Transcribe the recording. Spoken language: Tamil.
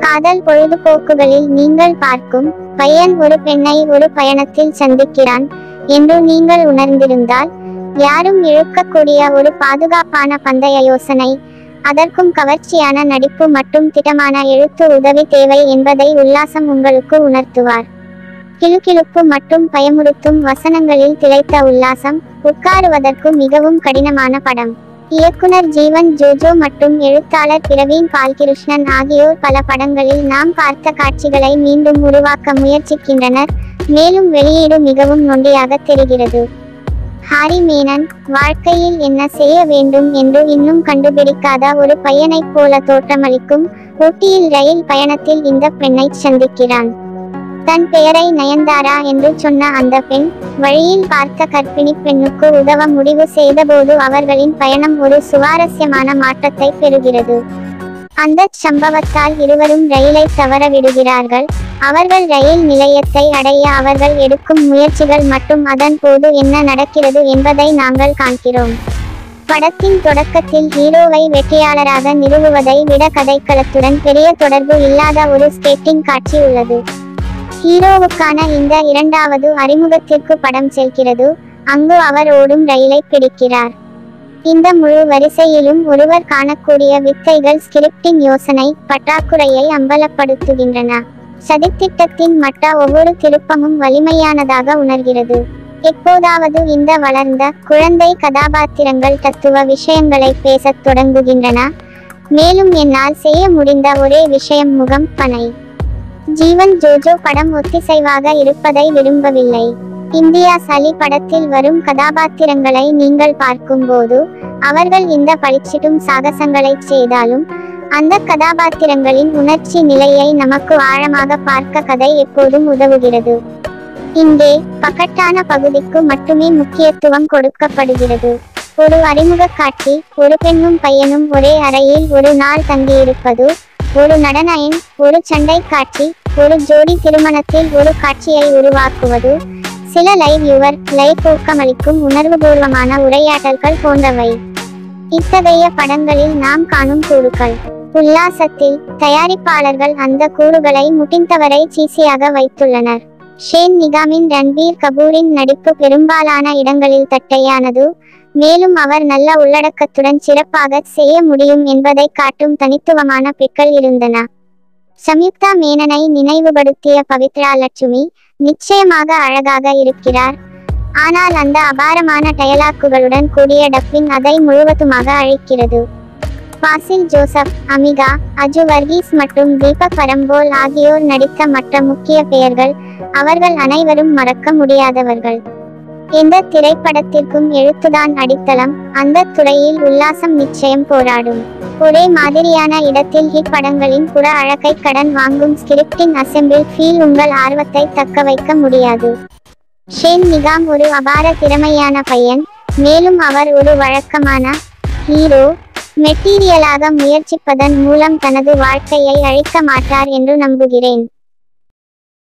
காதல் பொழுதுபோக்குகளில் நீங்கள் பார்க்கும் பையன் ஒரு பெண்ணை ஒரு பயணத்தில் சந்திக்கிறான் என்று நீங்கள் உணர்ந்திருந்தால் யாரும் இழுக்கக்கூடிய ஒரு பாதுகாப்பான பந்தய யோசனை அதற்கும் கவர்ச்சியான நடிப்பு மற்றும் திடமான எழுத்து உதவி தேவை என்பதை உல்லாசம் உங்களுக்கு உணர்த்துவார் கிளுகிளுப்பு மற்றும் பயமுறுத்தும் வசனங்களில் திளைத்த உல்லாசம் உட்காருவதற்கு மிகவும் கடினமான படம் இயக்குனர் ஜீவன் ஜோஜோ மற்றும் எழுத்தாளர் பிரவீன் பால்கிருஷ்ணன் ஆகியோர் பல படங்களில் நாம் பார்த்த காட்சிகளை மீண்டும் உருவாக்க முயற்சிக்கின்றனர் மேலும் வெளியீடு மிகவும் நொண்டியாக தெரிகிறது ஹாரி மேனன் வாழ்க்கையில் என்ன செய்ய வேண்டும் என்று இன்னும் கண்டுபிடிக்காத ஒரு பையனைப் போல தோற்றமளிக்கும் ஊட்டியில் ரயில் பயணத்தில் இந்த பெண்ணை சந்திக்கிறான் தன் பெயரை நயன்தாரா என்று சொன்ன அந்த பெண் வழியில் பார்த்த கர்ப்பிணி பெண்ணுக்கு உதவ முடிவு செய்தபோது அவர்களின் பயணம் ஒரு சுவாரஸ்யமான மாற்றத்தை பெறுகிறது அந்த சம்பவத்தால் இருவரும் ரயிலை தவற விடுகிறார்கள் அவர்கள் ரயில் நிலையத்தை அடைய அவர்கள் எடுக்கும் முயற்சிகள் மற்றும் அதன் போது என்ன நடக்கிறது என்பதை நாங்கள் காண்கிறோம் படத்தின் தொடக்கத்தில் ஹீரோவை வெற்றியாளராக நிறுவுவதை விட கதைக்களத்துடன் பெரிய தொடர்பு இல்லாத ஒரு ஸ்கேட்டிங் காட்சி உள்ளது ஹீரோவுக்கான இந்த இரண்டாவது அறிமுகத்திற்கு படம் செல்கிறது அங்கு அவர் ஓடும் ரயிலை பிடிக்கிறார் இந்த முழு வரிசையிலும் ஒருவர் காணக்கூடிய வித்தைகள் ஸ்கிரிப்டிங் யோசனை பற்றாக்குறையை அம்பலப்படுத்துகின்றன சதித்திட்டத்தின் மட்ட ஒவ்வொரு திருப்பமும் வலிமையானதாக உணர்கிறது எப்போதாவது இந்த வளர்ந்த குழந்தை கதாபாத்திரங்கள் தத்துவ விஷயங்களை பேசத் தொடங்குகின்றன மேலும் என்னால் செய்ய முடிந்த ஒரே விஷயம் முகம் பனை ஜீவன் ஜோஜோ படம் ஒத்திசைவாக இருப்பதை விரும்பவில்லை இந்தியா சலி படத்தில் வரும் கதாபாத்திரங்களை நீங்கள் பார்க்கும்போது அவர்கள் இந்த பளிச்சிடும் சாகசங்களை செய்தாலும் அந்த கதாபாத்திரங்களின் உணர்ச்சி நிலையை நமக்கு ஆழமாக பார்க்க கதை எப்போதும் உதவுகிறது இங்கே பகட்டான பகுதிக்கு மட்டுமே முக்கியத்துவம் கொடுக்கப்படுகிறது ஒரு அறிமுக காட்சி ஒரு பெண்ணும் பையனும் ஒரே அறையில் ஒரு நாள் தங்கியிருப்பது ஒரு நடன எண் ஒரு சண்டை காட்சி ஒரு ஜோடி திருமணத்தில் ஒரு காட்சியை உருவாக்குவது சில லைவ் யுவர் லைவ் ஊக்கமளிக்கும் உணர்வுபூர்வமான உரையாடல்கள் போன்றவை இத்தகைய படங்களில் நாம் காணும் கூறுகள் உல்லாசத்தில் தயாரிப்பாளர்கள் அந்த கூறுகளை முடிந்தவரை சீசியாக வைத்துள்ளனர் ஷேன் நிகாமின் ரன்பீர் கபூரின் நடிப்பு பெரும்பாலான இடங்களில் தட்டையானது மேலும் அவர் நல்ல உள்ளடக்கத்துடன் சிறப்பாக செய்ய முடியும் என்பதை காட்டும் தனித்துவமான பிற்கள் இருந்தன சம்யுக்தா மேனனை நினைவுபடுத்திய பவித்ரா லட்சுமி நிச்சயமாக அழகாக இருக்கிறார் ஆனால் அந்த அபாரமான டயலாக்குகளுடன் கூடிய டப்பிங் அதை முழுவதுமாக அழிக்கிறது பாசில் ஜோசப் அமிகா அஜு வர்கீஸ் மற்றும் தீபக் பரம்போல் ஆகியோர் நடித்த மற்ற முக்கிய பெயர்கள் அவர்கள் அனைவரும் மறக்க முடியாதவர்கள் எந்த திரைப்படத்திற்கும் எழுத்துதான் அடித்தளம் அந்த துறையில் உல்லாசம் நிச்சயம் போராடும் ஒரே மாதிரியான இடத்தில் ஹிட் படங்களின் புற அழகை கடன் வாங்கும் ஸ்கிரிப்டிங் அசெம்பிள் ஃபீல் உங்கள் ஆர்வத்தை தக்க வைக்க முடியாது ஷேன் நிகாம் ஒரு அபார திறமையான பையன் மேலும் அவர் ஒரு வழக்கமான ஹீரோ மெட்டீரியலாக முயற்சிப்பதன் மூலம் தனது வாழ்க்கையை அழிக்க மாட்டார் என்று நம்புகிறேன்